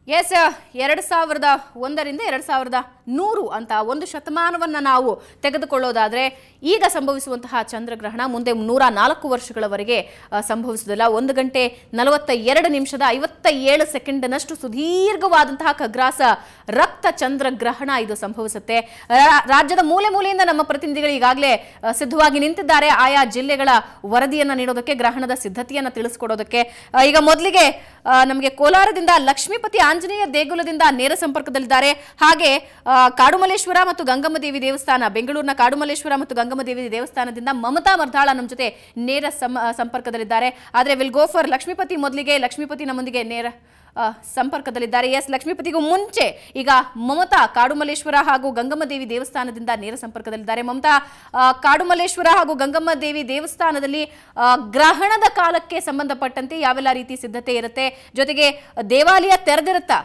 S ಎರಡು ಸಾವಿರದ ಒಂದರಿಂದ ಎರಡು ಸಾವಿರದ ನೂರು ಅಂತ ಒಂದು ಶತಮಾನವನ್ನು ನಾವು ತೆಗೆದುಕೊಳ್ಳೋದಾದರೆ ಈಗ ಸಂಭವಿಸುವಂತಹ ಚಂದ್ರಗ್ರಹಣ ಮುಂದೆ ನೂರ ನಾಲ್ಕು ವರ್ಷಗಳವರೆಗೆ ಆ, ಸಂಭವಿಸುವುದಿಲ್ಲ ಒಂದು ಗಂಟೆ ನಲವತ್ತ ಎರಡು ನಿಮಿಷದ ಐವತ್ತ ಏಳು ಸೆಕೆಂಡ್ನಷ್ಟು ಸುದೀರ್ಘವಾದಂತಹ ಖಗ್ರಾಸ ರಕ್ತ ಚಂದ್ರಗ್ರಹಣ ಇದು ಸಂಭವಿಸುತ್ತೆ ರಾ- ರಾಜ್ಯದ ಮೂಲೆ ಮೂಲೆಯಿಂದ ನಮ್ಮ ಪ್ರತಿನಿಧಿಗಳು ಈಗಾಗಲೇ ಆ, ಸಿದ್ಧವಾಗಿ ನಿಂತಿದ್ದಾರೆ ಆಯಾ ಜಿಲ್ಲೆಗಳ ವರದಿಯನ್ನು ನೀಡೋದಕ್ಕೆ ಗ್ರಹಣದ ಸಿದ್ಧತೆಯನ್ನು ತಿಳಿಸ್ಕೊಡೋದಕ್ಕೆ ಆ, ಈಗ ಮೊದಲಿಗೆ ನಮಗೆ ಕೋಲಾರದಿಂದ ಲಕ್ಷ್ಮೀಪತಿ ಆಂಜನೇಯ ದೇಗುಲದಿಂದ ನೇರ ಸಂಪರ್ಕದಲ್ಲಿದ್ದಾರೆ ಹಾಗೆ ಆ, ಕಾಡುಮಲ್ಲೇಶ್ವರ ಮತ್ತು ಗಂಗಮ್ಮ ದೇವಿ ದೇವಸ್ಥಾನ ಬೆಂಗಳೂರಿನ ಕಾಡುಮಲ್ಲೇಶ್ವರ ಮತ್ತು ಗಂಗಮ್ಮ ದೇವಿ ದೇವಸ್ಥಾನದಿಂದ ಮಮತಾ ಮರ್ದಾಳ ನಮ್ಮ ಜೊತೆ ನೇರ ಸಂ- ಸಂಪರ್ಕದಲ್ಲಿದ್ದಾರೆ ಆದರೆ ವಿಲ್ ಗೋ ಫಾರ್ ಲಕ್ಷ್ಮೀಪತಿ ಮೊದಲಿಗೆ ಲಕ್ಷ್ಮೀಪತಿ ನಮ್ಮೊಂದಿಗೆ ನೇರ ಆ, ಸಂಪರ್ಕದಲ್ಲಿದ್ದಾರೆ ಎಸ್ ಲಕ್ಷ್ಮೀಪತಿಗೂ ಮುಂಚೆ ಈಗ ಮಮತಾ ಕಾಡುಮಲ್ಲೇಶ್ವರ ಹಾಗೂ ಗಂಗಮ್ಮ ದೇವಿ ದೇವಸ್ಥಾನದಿಂದ ನೇರ ಸಂಪರ್ಕದಲ್ಲಿದ್ದಾರೆ ಮಮತಾ ಆ, ಕಾಡುಮಲ್ಲೇಶ್ವರ ಹಾಗೂ ಗಂಗಮ್ಮ ದೇವಿ ದೇವಸ್ಥಾನದಲ್ಲಿ ಆ, ಗ್ರಹಣದ ಕಾಲಕ್ಕೆ ಸಂಬಂಧಪಟ್ಟಂತೆ ಯಾವೆಲ್ಲ ರೀತಿ ಸಿದ್ಧತೆ ಇರುತ್ತೆ ಜೊತೆಗೆ ದೇವಾಲಯ ತೆರೆದಿರುತ್ತಾ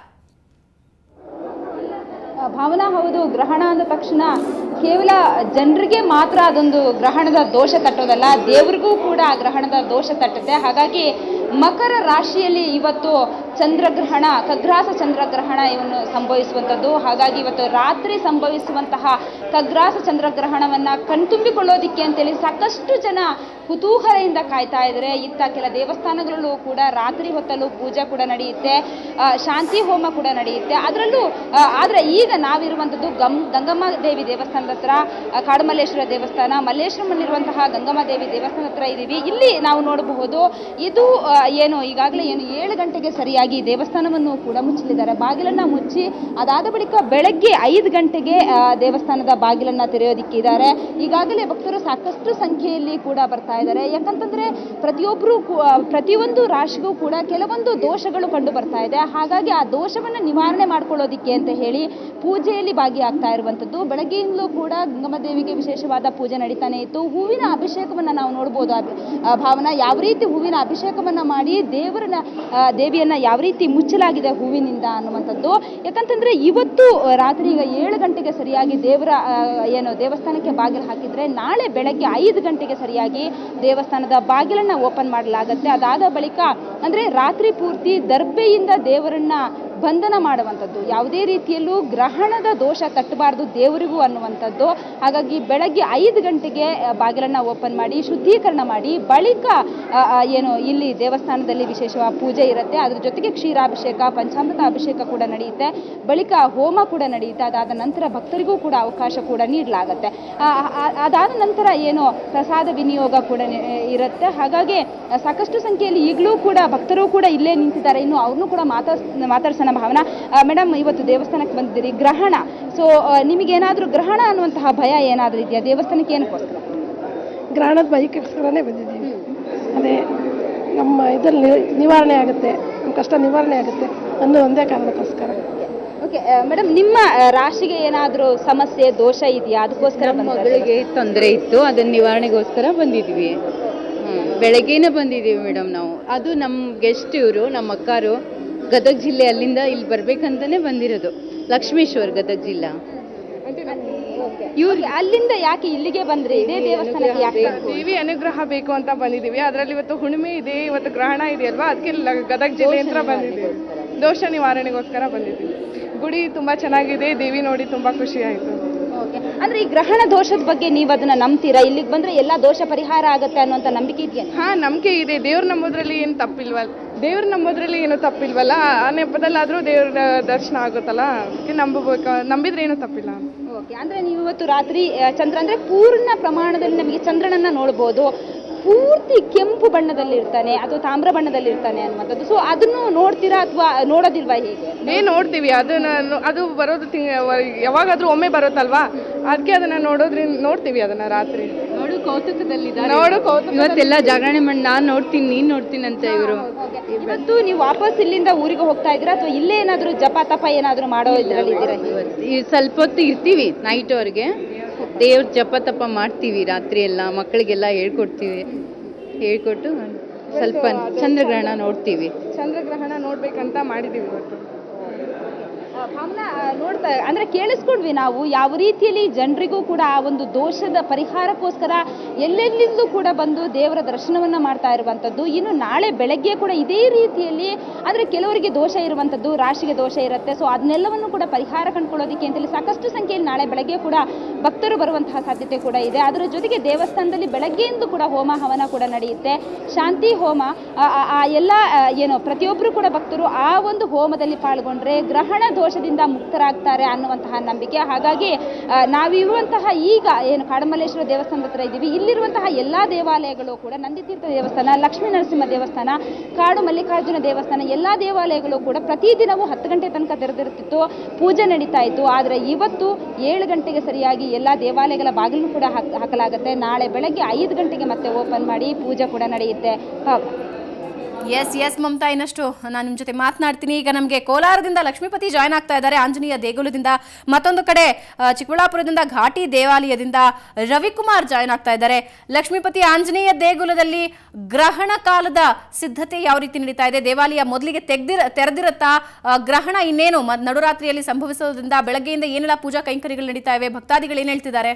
ಆ, ಭಾವನಾ ಹೌದು ಗ್ರಹಣ ಅಂದ ತಕ್ಷಣ ಕೇವಲ ಜನರಿಗೆ ಮಾತ್ರ ಅದೊಂದು ಗ್ರಹಣದ ದೋಷ ತಟ್ಟೋದಲ್ಲ ದೇವರಿಗೂ ಕೂಡ ಆ ಗ್ರಹಣದ ದೋಷ ತಟ್ಟುತ್ತೆ ಹಾಗಾಗಿ ಮಕರ ರಾಶಿಯಲ್ಲಿ ಇವತ್ತು ಚಂದ್ರಗ್ರಹಣ ಖಗ್ರಾಸ ಚಂದ್ರಗ್ರಹಣ ಇವನ್ನು ಸಂಭವಿಸುವಂಥದ್ದು ಹಾಗಾಗಿ ಇವತ್ತು ರಾತ್ರಿ ಸಂಭವಿಸುವಂತಹ ಖಗ್ರಾಸ ಚಂದ್ರಗ್ರಹಣವನ್ನ ಕಣ್ತುಂಬಿಕೊಳ್ಳೋದಿಕ್ಕೆ ಅಂತೇಳಿ ಸಾಕಷ್ಟು ಜನ ಕುತೂಹಲದಿಂದ ಕಾಯ್ತಾ ಇದ್ದಾರೆ ಇತ್ತ ಕೆಲ ದೇವಸ್ಥಾನಗಳಲ್ಲೂ ಕೂಡ ರಾತ್ರಿ ಹೊತ್ತಲ್ಲೂ ಪೂಜೆ ಕೂಡ ನಡೆಯುತ್ತೆ ಆ, ಶಾಂತಿ ಹೋಮ ಕೂಡ ನಡೆಯುತ್ತೆ ಅದರಲ್ಲೂ ಆ, ಆದ್ರೆ ಈಗ ನಾವಿರುವಂಥದ್ದು ಗಮ್ ಗಂಗಮ್ಮ ದೇವಿ ದೇವಸ್ಥಾನದ ಹತ್ರ ಆ, ಕಾಡುಮಲ್ಲೇಶ್ವರ ದೇವಸ್ಥಾನ ಮಲ್ಲೇಶ್ವರಮಲ್ಲಿರುವಂತಹ ಗಂಗಮ್ಮ ದೇವಿ ದೇವಸ್ಥಾನದ ಹತ್ರ ಇದ್ದೀವಿ ಇಲ್ಲಿ ನಾವು ನೋಡಬಹುದು ಇದು ಆ, ಏನು ಈಗಾಗಲೇ ಏನು ಏಳು ಗಂಟೆಗೆ ಸರಿಯಾಗಿ ದೇವಸ್ಥಾನವನ್ನು ಕೂಡ ಮುಚ್ಚಲಿದ್ದಾರೆ ಬಾಗಿಲನ್ನ ಮುಚ್ಚಿ ಅದಾದ ಬಳಿಕ ಬೆಳಗ್ಗೆ ಐದು ಗಂಟೆಗೆ ಆ, ದೇವಸ್ಥಾನದ ಬಾಗಿಲನ್ನ ತೆರೆಯೋದಿಕ್ಕಿದ್ದಾರೆ ಈಗಾಗಲೇ ಭಕ್ತರು ಸಾಕಷ್ಟು ಸಂಖ್ಯೆಯಲ್ಲಿ ಕೂಡ ಬರ್ತಾ ಇದ್ದಾರೆ ಯಾಕಂತಂದ್ರೆ ಪ್ರತಿಯೊಬ್ಬರು ಪ್ರತಿಯೊಂದು ರಾಶಿಗೂ ಕೂಡ ಕೆಲವೊಂದು ದೋಷಗಳು ಕಂಡು ಬರ್ತಾ ಇದೆ ಹಾಗಾಗಿ ಆ ದೋಷವನ್ನ ನಿವಾರಣೆ ಮಾಡ್ಕೊಳ್ಳೋದಿಕ್ಕೆ ಅಂತ ಹೇಳಿ ಪೂಜೆಯಲ್ಲಿ ಭಾಗಿಯಾಗ್ತಾ ಇರುವಂಥದ್ದು ಬೆಳಗ್ಗೆಯಿಂದಲೂ ಕೂಡ ಗಂಗಮ್ಮ ದೇವಿಗೆ ವಿಶೇಷವಾದ ಪೂಜೆ ನಡೀತಾನೆ ಇತ್ತು ಹೂವಿನ ಅಭಿಷೇಕವನ್ನ ನಾವು ನೋಡ್ಬೋದು ಆ- ಆ ಭಾವನ ಯಾವ ರೀತಿ ಹೂವಿನ ಅಭಿಷೇಕವನ್ನ ಮಾಡಿ ದೇವರನ್ನ ಆ, ದೇವಿಯನ್ನ ಯಾವ ರೀತಿ ಮುಚ್ಚಲಾಗಿದೆ ಹೂವಿನಿಂದ ಅನ್ನುವಂಥದ್ದು ಯಾಕಂತಂದ್ರೆ ಇವತ್ತು ಆ, ರಾತ್ರಿ ಈಗ ಏಳು ಗಂಟೆಗೆ ಸರಿಯಾಗಿ ದೇವರ ಆ, ಏನು ದೇವಸ್ಥಾನಕ್ಕೆ ಬಾಗಿಲು ಹಾಕಿದ್ರೆ ನಾಳೆ ಬೆಳಗ್ಗೆ ಐದು ಗಂಟೆಗೆ ಸರಿಯಾಗಿ ದೇವಸ್ಥಾನದ ಬಾಗಿಲನ್ನ ಓಪನ್ ಮಾಡಲಾಗತ್ತೆ ಅದಾದ ಬಳಿಕ ಅಂದ್ರೆ ರಾತ್ರಿ ಪೂರ್ತಿ ದರ್ಬೆಯಿಂದ ದೇವರನ್ನ ಬಂಧನ ಮಾಡುವಂಥದ್ದು ಯಾವುದೇ ರೀತಿಯಲ್ಲೂ ಗ್ರಹಣದ ದೋಷ ತಟ್ಟಬಾರದು ದೇವರಿಗೂ ಅನ್ನುವಂಥದ್ದು ಹಾಗಾಗಿ ಬೆಳಗ್ಗೆ ಐದು ಗಂಟೆಗೆ ಆ, ಬಾಗಿಲನ್ನ ಓಪನ್ ಮಾಡಿ ಶುದ್ಧೀಕರಣ ಮಾಡಿ ಬಳಿಕ ಆ, ಆ, ಏನು ಇಲ್ಲಿ ದೇವಸ್ಥಾನದಲ್ಲಿ ವಿಶೇಷವಾದ ಪೂಜೆ ಇರುತ್ತೆ ಅದ್ರ ಜೊತೆಗೆ ಕ್ಷೀರಾಭಿಷೇಕ ಪಂಚಾಮೃತ ಅಭಿಷೇಕ ಕೂಡ ನಡೆಯುತ್ತೆ ಬಳಿಕ ಹೋಮ ಕೂಡ ನಡೆಯುತ್ತೆ ಅದಾದ ನಂತರ ಭಕ್ತರಿಗೂ ಕೂಡ ಅವಕಾಶ ಕೂಡ ನೀಡಲಾಗತ್ತೆ ಆ, ಆ- ಅದಾದ ನಂತರ ಏನು ಪ್ರಸಾದ ವಿನಿಯೋಗ ಕೂಡ ನೆ- ಇರುತ್ತೆ ಹಾಗಾಗಿ ಆ, ಸಾಕಷ್ಟು ಸಂಖ್ಯೆಯಲ್ಲಿ ಈಗಲೂ ಕೂಡ ಭಕ್ತರು ಕೂಡ ಇಲ್ಲೇ ನಿಂತಿದ್ದಾರೆ ಇನ್ನು ಅವ್ರನ್ನೂ ಕೂಡ ಮಾತಾಡ್ಸ್ ಮಾತಾಡ್ಸೋಣ ಭಾವನಾ ಮೇಡಮ್ ಇವತ್ತು ದೇವಸ್ಥಾನಕ್ಕೆ ಬಂದಿದ್ದೀರಿ ಗ್ರಹಣ ಸೊ ನಿಮಗೇನಾದರೂ ಗ್ರಹಣ ಅನ್ನುವಂತಹ ಭಯ ಏನಾದರೂ ಇದೆಯಾ ದೇವಸ್ಥಾನಕ್ಕೆ ಏನಕ್ಕೋಸ್ಕರ ಗ್ರಹಣದ ಬೈಕ್ಗೋಸ್ಕರನೇ ಬಂದಿದ್ದೀವಿ ಅದೇ ನಮ್ಮ ಇದ್ರಲ್ಲಿ ನಿವಾರಣೆ ಆಗುತ್ತೆ ನಮ್ಮ ಕಷ್ಟ ನಿವಾರಣೆ ಆಗುತ್ತೆ ಅನ್ನೋ ಒಂದೇ ಕಾರಣಕ್ಕೋಸ್ಕರ ಓಕೆ ಮೇಡಮ್ ನಿಮ್ಮ ಆ, ರಾಶಿಗೆ ಏನಾದರೂ ಸಮಸ್ಯೆ ದೋಷ ಇದೆಯಾ ಅದಕ್ಕೋಸ್ಕರ ನಮ್ಮ ಬಂದಿದ್ದೀರಾ? ಮಗಳಿಗೆ ತೊಂದರೆ ಇತ್ತು ಅದನ್ನ ನಿವಾರಣೆಗೋಸ್ಕರ ಬಂದಿದ್ವಿ ಹ್ಮ್. ಬೆಳಗ್ಗೆನೇ ಬಂದಿದ್ದೀವಿ ಮೇಡಮ್ ನಾವು ಅದು ನಮ್ಮ ಗೆಸ್ಟ್ ಇವರು ನಮ್ಮ ಅಕ್ಕಾರು ಗದಗ ಜಿಲ್ಲೆ ಅಲ್ಲಿಂದ ಇಲ್ಲಿ ಬರ್ಬೇಕಂತಾನೆ ಬಂದಿರೋದು ಲಕ್ಷ್ಮೇಶ್ವರ್ ಗದಗ ಜಿಲ್ಲಾ ಇವ್ರಿಗೆ ಅಲ್ಲಿಂದ ಯಾಕೆ ಇಲ್ಲಿಗೆ ಬಂದ್ರಿ ಇದೇ ದೇವಸ್ಥಾನಕ್ಕೆ ಯಾಕೆ ಬಂದ್ರಿ? ದೇವಿ ಅನುಗ್ರಹ ಬೇಕು ಅಂತ ಬಂದಿದ್ದೀವಿ ಅದರಲ್ಲಿ ಇವತ್ತು ಹುಣ್ಣಿಮೆ ಇದೆ ಇವತ್ತು ಗ್ರಹಣ ಇದೆಯಲ್ವಾ ಅದಕ್ಕೆ ಗದಗ ಜಿಲ್ಲೆಯಿಂದ ಬಂದಿದ್ದೀವಿ ದೋಷ ನಿವಾರಣೆಗೋಸ್ಕರ ಬಂದಿದ್ದೀವಿ ಗುಡಿ ತುಂಬಾ ಚೆನ್ನಾಗಿದೆ ದೇವಿ ನೋಡಿ ತುಂಬಾ ಖುಷಿ ಆಯಿತು Okay. ಅಂದ್ರೆ ಈ ಗ್ರಹಣ ದೋಷದ ಬಗ್ಗೆ ನೀವು ಅದನ್ನ ನಂಬ್ತೀರಾ ಇಲ್ಲಿಗೆ ಬಂದ್ರೆ ಎಲ್ಲಾ ದೋಷ ಪರಿಹಾರ ಆಗುತ್ತೆ ಅನ್ನುವಂತ ನಂಬಿಕೆ ಇದೆಯಾ ಹಾ ನಂಬಿಕೆ ಇದೆ ದೇವ್ರ ನಂಬೋದ್ರಲ್ಲಿ ಏನು ತಪ್ಪಿಲ್ವಲ್ಲ ದೇವ್ರ ನಂಬೋದ್ರಲ್ಲಿ ಏನು ತಪ್ಪಿಲ್ವಲ್ಲ ಆ ನೆಪದಲ್ಲಾದ್ರೂ ದೇವ್ರ ದರ್ಶನ ಆಗುತ್ತಲ್ಲ ಅದಕ್ಕೆ ನಂಬಬೇಕು ನಂಬಿದ್ರೆ ಏನು ತಪ್ಪಿಲ್ಲ ಓಕೆ ಅಂದ್ರೆ ನೀವು ಇವತ್ತು ರಾತ್ರಿ ಆ, ಚಂದ್ರ ಅಂದ್ರೆ ಪೂರ್ಣ ಪ್ರಮಾಣದಲ್ಲಿ ನಮಗೆ ಚಂದ್ರನನ್ನ ನೋಡಬಹುದು ಪೂರ್ತಿ ಕೆಂಪು ಬಣ್ಣದಲ್ಲಿ ಇರ್ತಾನೆ ಅಥವಾ ತಾಮ್ರ ಬಣ್ಣದಲ್ಲಿ ಇರ್ತಾನೆ ಅನ್ನುವಂಥದ್ದು ಸೊ ಅದನ್ನು ನೋಡ್ತೀರಾ ಅಥವಾ ನೋಡೋದಿಲ್ವಾ ಹೇಗೆ ಏ ನೋಡ್ತೀವಿ ಅದನ್ನ ನೋ- ಅದು ಬರೋದು ತಿಂಗ್- ಯಾವಾಗಾದ್ರೂ ಒಮ್ಮೆ ಬರುತ್ತಲ್ವಾ ಅದಕ್ಕೆ ಅದನ್ನ ನೋಡೋದ್ರಿಂದ ನೋಡ್ತೀವಿ ಅದನ್ನ ರಾತ್ರಿ ನೋಡು ಕೌತುಕದಲ್ಲಿ ನೋಡು ಕೌತುಕ ಇವತ್ತೆಲ್ಲ ಜಾಗರಣೆ ಮಾಡಿ ನಾನ್ ನೋಡ್ತೀನಿ ನೀನ್ ನೋಡ್ತೀನಿ ಅಂತ ಇವರು ಇವತ್ತು ನೀವು ವಾಪಸ್ ಇಲ್ಲಿಂದ ಊರಿಗೆ ಹೋಗ್ತಾ ಇದ್ದೀರಾ ಅಥವಾ ಇಲ್ಲೇ ಏನಾದರೂ ಜಪ ತಪ ಏನಾದರೂ ಮಾಡೋ ಇದ್ರಲ್ಲಿ ಇದ್ದೀರಾ ಇವತ್ತು ಈ ಸ್ವಲ್ಪ ಹೊತ್ತು ಇರ್ತೀವಿ ನೈಟ್ ಅವ್ರಿಗೆ ದೇವ್ರ ಜಪ ತಪ ಮಾಡ್ತೀವಿ ರಾತ್ರಿ ಎಲ್ಲ ಮಕ್ಕಳಿಗೆಲ್ಲ ಹೇಳ್ಕೊಡ್ತೀವಿ ಹೇಳ್ಕೊಟ್ಟು ಸ್ವಲ್ಪ ಚಂದ್ರಗ್ರಹಣ ನೋಡ್ತೀವಿ ಚಂದ್ರಗ್ರಹಣ ನೋಡ್ಬೇಕಂತ ಮಾಡಿದೀವಿ ಇವತ್ತು ಅವನ್ನ ನೋಡ್ತಾ ಅಂದ್ರೆ ಕೇಳಿಸ್ಕೊಂಡ್ವಿ ನಾವು ಯಾವ ರೀತಿಯಲ್ಲಿ ಜನರಿಗೂ ಕೂಡ ಆ ಒಂದು ದೋಷದ ಪರಿಹಾರಕ್ಕೋಸ್ಕರ ಎಲ್ಲೆಲ್ಲಿಂದೂ ಕೂಡ ಬಂದು ದೇವರ ದರ್ಶನವನ್ನ ಮಾಡ್ತಾ ಇರುವಂಥದ್ದು ಇನ್ನು ನಾಳೆ ಬೆಳಗ್ಗೆ ಕೂಡ ಇದೇ ರೀತಿಯಲ್ಲಿ ಅಂದ್ರೆ ಕೆಲವರಿಗೆ ದೋಷ ಇರುವಂಥದ್ದು ರಾಶಿಗೆ ದೋಷ ಇರುತ್ತೆ ಸೊ ಅದನ್ನೆಲ್ಲವನ್ನು ಕೂಡ ಪರಿಹಾರ ಕಂಡುಕೊಳ್ಳೋದಕ್ಕೆ ಅಂತೇಳಿ ಸಾಕಷ್ಟು ಸಂಖ್ಯೆಯಲ್ಲಿ ನಾಳೆ ಬೆಳಗ್ಗೆ ಕೂಡ ಭಕ್ತರು ಬರುವಂತಹ ಸಾಧ್ಯತೆ ಕೂಡ ಇದೆ ಅದರ ಜೊತೆಗೆ ದೇವಸ್ಥಾನದಲ್ಲಿ ಬೆಳಗ್ಗೆಯಿಂದ ಕೂಡ ಹೋಮ ಹವನ ಕೂಡ ನಡೆಯುತ್ತೆ ಶಾಂತಿ ಹೋಮ ಆ- ಆ- ಆ ಎಲ್ಲ ಆ, ಏನು ಪ್ರತಿಯೊಬ್ಬರು ಕೂಡ ಭಕ್ತರು ಆ ಒಂದು ಹೋಮದಲ್ಲಿ ಪಾಲ್ಗೊಂಡ್ರೆ ಗ್ರಹಣ ದೋಷದಿಂದ ಮುಕ್ತರಾಗ್ತಾರೆ ಅನ್ನುವಂತಹ ನಂಬಿಕೆ ಹಾಗಾಗಿ ಆ, ನಾವಿರುವಂತಹ ಈಗ ಏನು ಕಾಡಮಲ್ಲೇಶ್ವರ ದೇವಸ್ಥಾನದ ಹತ್ರ ಇದ್ದೀವಿ ಇಲ್ಲಿರುವಂತಹ ಎಲ್ಲಾ ದೇವಾಲಯಗಳು ಕೂಡ ನಂದಿತೀರ್ಥ ದೇವಸ್ಥಾನ ಲಕ್ಷ್ಮೀ ನರಸಿಂಹ ದೇವಸ್ಥಾನ ಕಾಡು ಮಲ್ಲಿಕಾರ್ಜುನ ದೇವಸ್ಥಾನ ಎಲ್ಲಾ ದೇವಾಲಯಗಳು ಕೂಡ ಪ್ರತಿದಿನವೂ ಹತ್ತು ಗಂಟೆ ತನಕ ತೆರೆದಿರುತ್ತಿತ್ತು ಪೂಜೆ ನಡೀತಾ ಇತ್ತು ಆದರೆ ಇವತ್ತು ಏಳು ಗಂಟೆಗೆ ಸರಿಯಾಗಿ ಎಲ್ಲ ದೇವಾಲಯಗಳ ಬಾಗಿಲು ಕೂಡ ಹಾಕ್- ಹಾಕಲಾಗುತ್ತೆ ನಾಳೆ ಬೆಳಗ್ಗೆ ಐದು ಗಂಟೆಗೆ ಮತ್ತೆ ಓಪನ್ ಮಾಡಿ ಪೂಜೆ ಕೂಡ ನಡೆಯುತ್ತೆ ಹೌದು ಎಸ್ ಎಸ್ ಮಮತಾ ಇನ್ನಷ್ಟು ನಾನು ನಿಮ್ಮ ಜೊತೆ ಮಾತನಾಡ್ತೀನಿ ಈಗ ನಮಗೆ ಕೋಲಾರದಿಂದ ಲಕ್ಷ್ಮೀಪತಿ ಜಾಯ್ನ್ ಆಗ್ತಾ ಇದ್ದಾರೆ ಆಂಜನೇಯ ದೇಗುಲದಿಂದ ಮತ್ತೊಂದು ಕಡೆ ಆ, ಚಿಕ್ಕಬಳ್ಳಾಪುರದಿಂದ ಘಾಟಿ ದೇವಾಲಯದಿಂದ ರವಿಕುಮಾರ್ ಜಾಯ್ನ್ ಆಗ್ತಾ ಇದ್ದಾರೆ ಲಕ್ಷ್ಮೀಪತಿ ಆಂಜನೇಯ ದೇಗುಲದಲ್ಲಿ ಗ್ರಹಣ ಕಾಲದ ಸಿದ್ಧತೆ ಯಾವ ರೀತಿ ನಡೀತಾ ಇದೆ ದೇವಾಲಯ ಮೊದಲಿಗೆ ತೆಗ್ದಿರ ತೆರೆದಿರುತ್ತಾ ಆ, ಗ್ರಹಣ ಇನ್ನೇನು ಮ- ನಡುರಾತ್ರಿಯಲ್ಲಿ ಸಂಭವಿಸೋದ್ರಿಂದ ಬೆಳಗ್ಗೆಯಿಂದ ಏನೆಲ್ಲ ಪೂಜಾ ಕೈಂಕರ್ಯಗಳು ನಡೀತಾ ಇವೆ ಭಕ್ತಾದಿಗಳು ಏನು ಹೇಳ್ತಿದ್ದಾರೆ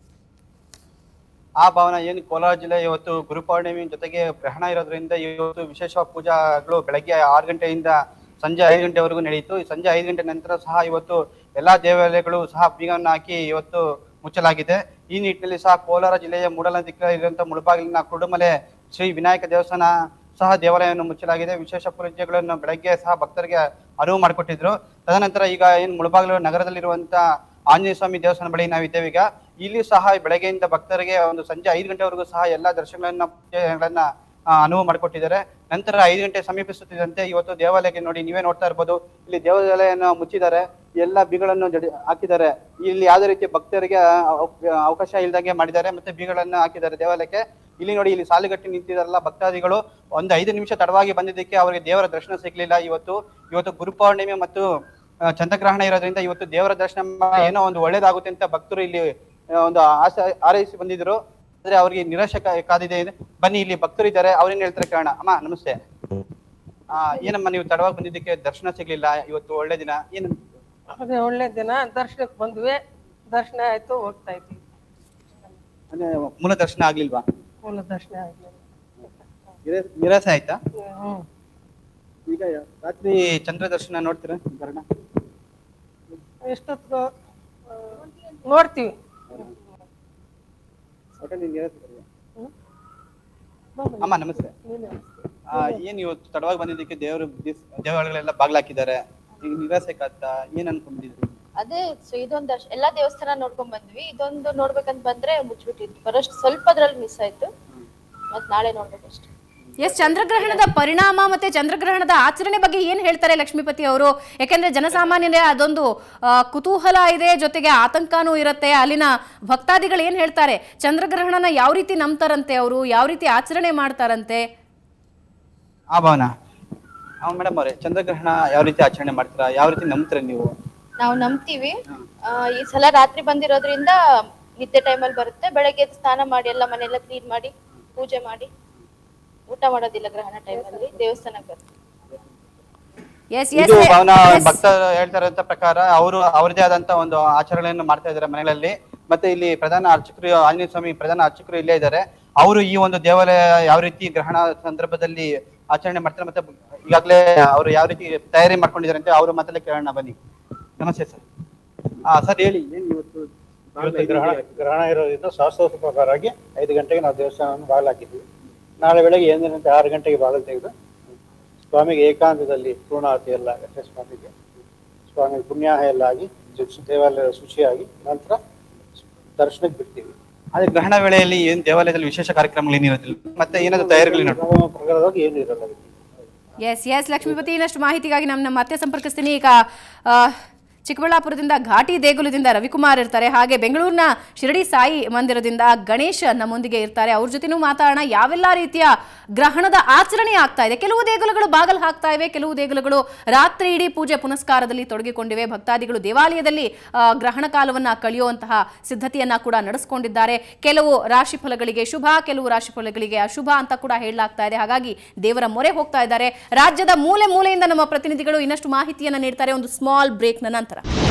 ಆ ಭವನ ಏನು ಕೋಲಾರ ಜಿಲ್ಲೆ ಇವತ್ತು ಗುರುಪೌರ್ಣಿಮೆ ಜೊತೆಗೆ ಗ್ರಹಣ ಇರೋದ್ರಿಂದ ಇವತ್ತು ವಿಶೇಷ ಪೂಜಾಗಳು ಬೆಳಗ್ಗೆ ಆರು ಗಂಟೆಯಿಂದ ಸಂಜೆ ಐದು ಗಂಟೆವರೆಗೂ ನಡೆಯಿತು ಈ ಸಂಜೆ ಐದು ಗಂಟೆ ನಂತರ ಸಹ ಇವತ್ತು ಎಲ್ಲಾ ದೇವಾಲಯಗಳು ಸಹ ಬೀಗವನ್ನು ಹಾಕಿ ಇವತ್ತು ಮುಚ್ಚಲಾಗಿದೆ ಈ ನಿಟ್ಟಿನಲ್ಲಿ ಸಹ ಕೋಲಾರ ಜಿಲ್ಲೆಯ ಮೂಡಲ ದಿಕ್ಕಿರುವಂತಹ ಮುಳಬಾಗಿಲಿನ ಕುರುಡುಮಲೆ ಶ್ರೀ ವಿನಾಯಕ ದೇವಸ್ಥಾನ ಸಹ ದೇವಾಲಯವನ್ನು ಮುಚ್ಚಲಾಗಿದೆ ವಿಶೇಷ ಪೂಜೆಗಳನ್ನು ಬೆಳಗ್ಗೆ ಸಹ ಭಕ್ತರಿಗೆ ಅನುವು ಮಾಡಿಕೊಟ್ಟಿದ್ರು ತದನಂತರ ಈಗ ಏನು ಮುಳಬಾಗಿಲು ನಗರದಲ್ಲಿರುವಂತ ಆಂಜನೇಯ ಸ್ವಾಮಿ ದೇವಸ್ಥಾನ ಬಳಿ ನಾವಿದ್ದೇವೆ ಈಗ ಇಲ್ಲಿ ಸಹ ಬೆಳಗ್ಗೆಯಿಂದ ಭಕ್ತರಿಗೆ ಒಂದು ಸಂಜೆ ಐದು ಗಂಟೆವರೆಗೂ ಸಹ ಎಲ್ಲಾ ದರ್ಶನಗಳನ್ನ ಪೂಜೆಗಳನ್ನ ಆ, ಅನುವು ಮಾಡಿಕೊಟ್ಟಿದ್ದಾರೆ ನಂತರ ಐದು ಗಂಟೆ ಸಮೀಪಿಸುತ್ತಿದ್ದಂತೆ ಇವತ್ತು ದೇವಾಲಯಕ್ಕೆ ನೋಡಿ ನೀವೇ ನೋಡ್ತಾ ಇರ್ಬೋದು ಇಲ್ಲಿ ದೇವಾಲಯನ ಮುಚ್ಚಿದ್ದಾರೆ ಎಲ್ಲ ಬೀಗಳನ್ನು ಜಡಿ ಹಾಕಿದ್ದಾರೆ ಇಲ್ಲಿ ಯಾವುದೇ ರೀತಿ ಭಕ್ತರಿಗೆ ಅವ- ಅವಕಾಶ ಇಲ್ದಂಗೆ ಮಾಡಿದ್ದಾರೆ ಮತ್ತೆ ಬೀಗಳನ್ನ ಹಾಕಿದ್ದಾರೆ ದೇವಾಲಯಕ್ಕೆ ಇಲ್ಲಿ ನೋಡಿ ಇಲ್ಲಿ ಸಾಲುಗಟ್ಟಿ ನಿಂತಿದ್ದಾರಲ್ಲ ಭಕ್ತಾದಿಗಳು ಒಂದು ಐದು ನಿಮಿಷ ತಡವಾಗಿ ಬಂದಿದ್ದಕ್ಕೆ ಅವರಿಗೆ ದೇವರ ದರ್ಶನ ಸಿಗ್ಲಿಲ್ಲ ಇವತ್ತು ಇವತ್ತು ಗುರುಪೌರ್ಣಿಮೆ ಮತ್ತು ಆ, ಚಂದ್ರಗ್ರಹಣ ಇರೋದ್ರಿಂದ ಇವತ್ತು ದೇವರ ದರ್ಶನ ಮಾಡಿ ಏನೋ ಒಂದು ಒಳ್ಳೇದಾಗುತ್ತೆ ಅಂತ ಭಕ್ತರು ಇಲ್ಲಿ ಆ, ಒಂದು ಆಸೆ ಹಾರೈಸಿ ಬಂದಿದ್ರು ಆದ್ರೆ ಅವರಿಗೆ ನಿರಾಶೆ ಕಾ- ಕಾದಿದೆ ಇದೆ. ಬನ್ನಿ ಇಲ್ಲಿ ಭಕ್ತರು ಇದ್ದಾರೆ ಅವ್ರೇನ್ ಹೇಳ್ತಾರೆ ಕೇಳೋಣ ಅಮ್ಮ ನಮಸ್ತೆ ಆ ಏನಮ್ಮ ನೀವು ತಡವಾಗಿ ಬಂದಿದ್ದಕ್ಕೆ ದರ್ಶನ ಸಿಗ್ಲಿಲ್ಲ ಇವತ್ತು ಒಳ್ಳೆ ದಿನ ಏನು ಅದೇ ಒಳ್ಳೆ ದಿನ ದರ್ಶನಕ್ಕೆ ಬಂದ್ವಿ ದರ್ಶನ ಆಯ್ತು ಹೋಗ್ತಾ ಇದ್ವಿ ಅಂದ್ರೆ ಮೂಲ ದರ್ಶನ ಆಗ್ಲಿಲ್ವಾ ಮೂಲ ದರ್ಶನ ಆಗ್ಲಿಲ್ಲ ನಿರಾ- ನಿರಾಸೆ ಆಯ್ತಾ ಹ್ಮ್ ಈಗ ರಾತ್ರಿ ಚಂದ್ರ ದರ್ಶನ ನೋಡ್ತೀರಾ ಬರೋಣ ಎಷ್ಟೊತ್ತಿಗೂ ಆ, ನೋಡ್ತೀವಿ ಒಟ್ಟಲ್ಲಿ ನಿರಾಸೆ ಬರಲ್ಲ. ಹ್ಮ್. ಅಮ್ಮ ನಮಸ್ತೆ ಆ, ಏನ್ ಇವತ್ತು ತಡವಾಗಿ ಬಂದಿದ್ದಕ್ಕೆ ದೇವರು ದೇವಾಲಯಗಳೆಲ್ಲ ಬಾಗ್ಲಾಕಿದ್ದಾರೆ ಈಗ ನಿರಾಸೆ ಕಾಗ್ತಾ ಏನ್ ಅನ್ಕೊಂಡಿದ್ರಿ ಅದೇ ಸೊ ಇದೊಂದು ದರ್ಶ ಎಲ್ಲಾ ದೇವಸ್ಥಾನ ನೋಡ್ಕೊಂಡ್ ಬಂದ್ವಿ ಇದೊಂದು ನೋಡ್ಬೇಕಂತ ಬಂದ್ರೆ ಮುಚ್ಚಿಬಿಟ್ಟಿದ್ವಿ ಬರೋಷ್ಟು ಸ್ವಲ್ಪದ್ರಲ್ಲಿ ಮಿಸ್ ಆಯ್ತು ಮತ್ ನಾಳೆ ನೋಡ್ಬೇಕಷ್ಟೆ ಎಸ್ ಚಂದ್ರಗ್ರಹಣದ ಪರಿಣಾಮ ಮತ್ತೆ ಚಂದ್ರಗ್ರಹಣದ ಆಚರಣೆ ಬಗ್ಗೆ ಏನ್ ಹೇಳ್ತಾರೆ ಲಕ್ಷ್ಮೀಪತಿ ಅವರು ಯಾಕೆಂದ್ರೆ ಜನಸಾಮಾನ್ಯರೇ ಅದೊಂದು ಆ, ಕುತೂಹಲ ಇದೆ ಜೊತೆಗೆ ಆತಂಕನೂ ಇರುತ್ತೆ ಅಲ್ಲಿನ ಭಕ್ತಾದಿಗಳು ಏನ್ ಹೇಳ್ತಾರೆ ಚಂದ್ರಗ್ರಹಣನ ಯಾವ ರೀತಿ ನಂಬ್ತಾರಂತೆ ಅವರು ಯಾವ ರೀತಿ ಆಚರಣೆ ಮಾಡ್ತಾರಂತೆ ಆ ಭವನ ಹಾ ಮೇಡಮ್ ಅವರೇ ಚಂದ್ರಗ್ರಹಣ ಯಾವ ರೀತಿ ಆಚರಣೆ ಮಾಡ್ತೀರಾ ಯಾವ ರೀತಿ ನಂಬ್ತೀರಾ ನೀವು ನಾವು ನಂಬ್ತೀವಿ ಆ, ಈ ಸಲ ರಾತ್ರಿ ಬಂದಿರೋದ್ರಿಂದ ನಿದ್ದೆ ಟೈಮಲ್ಲಿ ಬರುತ್ತೆ ಬೆಳಗ್ಗೆ ಎದ್ದು ಸ್ನಾನ ಮಾಡಿ ಎಲ್ಲ ಮನೆಯೆಲ್ಲ ಕ್ಲೀನ್ ಮಾಡಿ ಪೂಜೆ ಮಾಡಿ ಊಟ ಮಾಡೋದಿಲ್ಲ ಗ್ರಹಣ ಟೈಮಲ್ಲಿ ದೇವಸ್ಥಾನಕ್ಕೆ ಬರ್ತೀವಿ ಎಸ್ ಇದು ಎಸ್ ಭವನ ಭಕ್ತರು ಹೇಳ್ತಾ ಇರೋಂತ ಪ್ರಕಾರ ಅವರು ಅವರದೇ ಆದಂತ ಒಂದು ಆಚರಣೆಯನ್ನು ಮಾಡ್ತಾ ಇದ್ದಾರೆ ಮನೆಗಳಲ್ಲಿ ಮತ್ತೆ ಇಲ್ಲಿ ಪ್ರಧಾನ ಅರ್ಚಕರು ಆಂಜನೇಯ ಸ್ವಾಮಿ ಪ್ರಧಾನ ಅರ್ಚಕರು ಇಲ್ಲೇ ಇದ್ದಾರೆ ಅವರು ಈ ಒಂದು ದೇವಾಲಯ ಯಾವ ರೀತಿ ಗ್ರಹಣ ಸಂದರ್ಭದಲ್ಲಿ ಆಚರಣೆ ಮಾಡ್ತಾರೆ ಮತ್ತೆ ಈಗಾಗಲೇ ಅವರು ಯಾವ ರೀತಿ ತಯಾರಿ ಮಾಡ್ಕೊಂಡಿದ್ದಾರೆ ಅಂತ ಅವರು ಮಾತಲ್ಲೇ ಕೇಳೋಣ ಬನ್ನಿ ನಮಸ್ತೆ ಸರ್ ಹಾ ಸರ್ ಹೇಳಿ ಏನ್ ಇವತ್ತು ಇವತ್ತು ಗ್ರಹಣ ಗ್ರಹಣ ಇರೋದ್ರಿಂದ ಶಾಸ್ತ್ರೋಕ್ತ ಪ್ರಕಾರವಾಗಿ ಐದು ಗಂಟೆಗೆ ನಾವು ದೇವಸ್ಥಾನವನ್ನು ಬಾಗಿಲಾಕಿದ್ವಿ ನಾಳೆ ಬೆಳಗ್ಗೆ ಎಂದಿನಂತೆ ಆರು ಗಂಟೆಗೆ ಬಾಗಿಲು ತೆಗೆದು ಸ್ವಾಮಿಗೆ ಏಕಾಂತದಲ್ಲಿ ಪೂರ್ಣಾವತಿ ಎಲ್ಲ ಆಗುತ್ತೆ ಸ್ವಾಮಿಗೆ ಸ್ವಾಮಿ ಪುಣ್ಯಾಹ ಎಲ್ಲ ಆಗಿ ಜು- ದೇವಾಲಯ ಶುಚಿಯಾಗಿ ನಂತರ ದರ್ಶನಕ್ಕೆ ಬಿಡ್ತೀವಿ ಅದೇ ಗ್ರಹಣ ವೇಳೆಯಲ್ಲಿ ಏನ್ ದೇವಾಲಯದಲ್ಲಿ ವಿಶೇಷ ಕಾರ್ಯಕ್ರಮಗಳು ಏನಿರೋದಿಲ್ಲ ಮತ್ತೆ ಏನಾದ್ರು ತಯಾರಿಗಳು ನಮ್ಮ ಪ್ರಕಾರವಾಗಿ ಏನು ಇರಲ್ಲ ಅದಕ್ಕೆ. ಎಸ್ ಎಸ್ ಲಕ್ಷ್ಮೀಪತಿ ಇನ್ನಷ್ಟು ಮಾಹಿತಿಗಾಗಿ ನಮ್ಮ ಮತ್ತೆ ಸಂಪರ್ಕಿಸ್ತೀನಿ ಈಗ ಆ, ಚಿಕ್ಕಬಳ್ಳಾಪುರದಿಂದ ಘಾಟಿ ದೇಗುಲದಿಂದ ರವಿಕುಮಾರ್ ಇರ್ತಾರೆ ಹಾಗೆ ಬೆಂಗಳೂರಿನ ಶಿರಡಿ ಸಾಯಿ ಮಂದಿರದಿಂದ ಗಣೇಶ್ ನಮ್ಮೊಂದಿಗೆ ಇರ್ತಾರೆ ಅವ್ರ ಜೊತೆನೂ ಮಾತಾಡೋಣ ಯಾವೆಲ್ಲ ರೀತಿಯ ಗ್ರಹಣದ ಆಚರಣೆ ಆಗ್ತಾ ಇದೆ ಕೆಲವು ದೇಗುಲಗಳು ಬಾಗಲ್ ಹಾಕ್ತಾ ಇವೆ ಕೆಲವು ದೇಗುಲಗಳು ರಾತ್ರಿ ಇಡೀ ಪೂಜೆ ಪುನಸ್ಕಾರದಲ್ಲಿ ತೊಡಗಿಕೊಂಡಿವೆ ಭಕ್ತಾದಿಗಳು ದೇವಾಲಯದಲ್ಲಿ ಆ, ಗ್ರಹಣ ಕಾಲವನ್ನ ಕಳೆಯುವಂತಹ ಸಿದ್ಧತೆಯನ್ನ ಕೂಡ ನಡೆಸಿಕೊಂಡಿದ್ದಾರೆ ಕೆಲವು ರಾಶಿ ಫಲಗಳಿಗೆ ಶುಭ ಕೆಲವು ರಾಶಿ ಫಲಗಳಿಗೆ ಅಶುಭ ಅಂತ ಕೂಡ ಹೇಳಲಾಗ್ತಾ ಇದೆ ಹಾಗಾಗಿ ದೇವರ ಮೊರೆ ಹೋಗ್ತಾ ಇದ್ದಾರೆ ರಾಜ್ಯದ ಮೂಲೆ ಮೂಲೆಯಿಂದ ನಮ್ಮ ಪ್ರತಿನಿಧಿಗಳು ಇನ್ನಷ್ಟು ಮಾಹಿತಿಯನ್ನ ನೀಡ್ತಾರೆ ಒಂದು ಸ್ಮಾಲ್ ಬ್ರೇಕ್ನ ನಂತರ